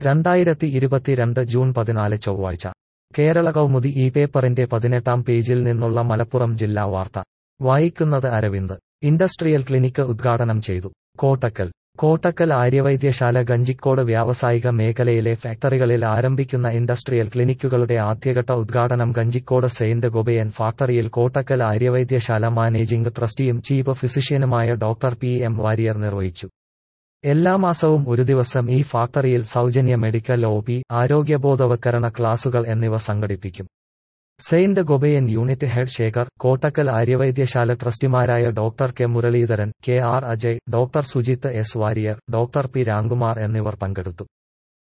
രണ്ടായിരത്തി ഇരുപത്തിരണ്ട് ജൂൺ പതിനാല് ചൊവ്വാഴ്ച കേരള കൗമുദി ഈ പേപ്പറിന്റെ പതിനെട്ടാം പേജിൽ നിന്നുള്ള മലപ്പുറം ജില്ലാ വാർത്ത വായിക്കുന്നത് അരവിന്ദ് ഇൻഡസ്ട്രിയൽ ക്ലിനിക്ക് ഉദ്ഘാടനം ചെയ്തു കോട്ടക്കൽ കോട്ടക്കൽ ആര്യവൈദ്യശാല ഗഞ്ചിക്കോട് വ്യാവസായിക മേഖലയിലെ ഫാക്ടറികളിൽ ആരംഭിക്കുന്ന ഇൻഡസ്ട്രിയൽ ക്ലിനിക്കുകളുടെ ആദ്യഘട്ട ഉദ്ഘാടനം ഗഞ്ചിക്കോട് സെയിന്റ് ഗൊബയൻ ഫാക്ടറിയിൽ കോട്ടക്കൽ ആര്യവൈദ്യശാല മാനേജിംഗ് ട്രസ്റ്റിയും ചീഫ് ഫിസിഷ്യനുമായ ഡോക്ടർ പി എം വാരിയർ നിർവഹിച്ചു എല്ലാ മാസവും ഒരു ദിവസം ഈ ഫാക്ടറിയിൽ സൗജന്യ മെഡിക്കൽ ഒ പി ആരോഗ്യബോധവൽക്കരണ ക്ലാസുകൾ എന്നിവ സംഘടിപ്പിക്കും Saint Gobain unit head Shekhar Kottakkal Aryavaidyasala ട്രസ്റ്റിമാരായ doctor K Muraleedharan K R Ajay doctor Sujith S Warrier doctor P Ramkumar എന്നിവർ പങ്കെടുത്തു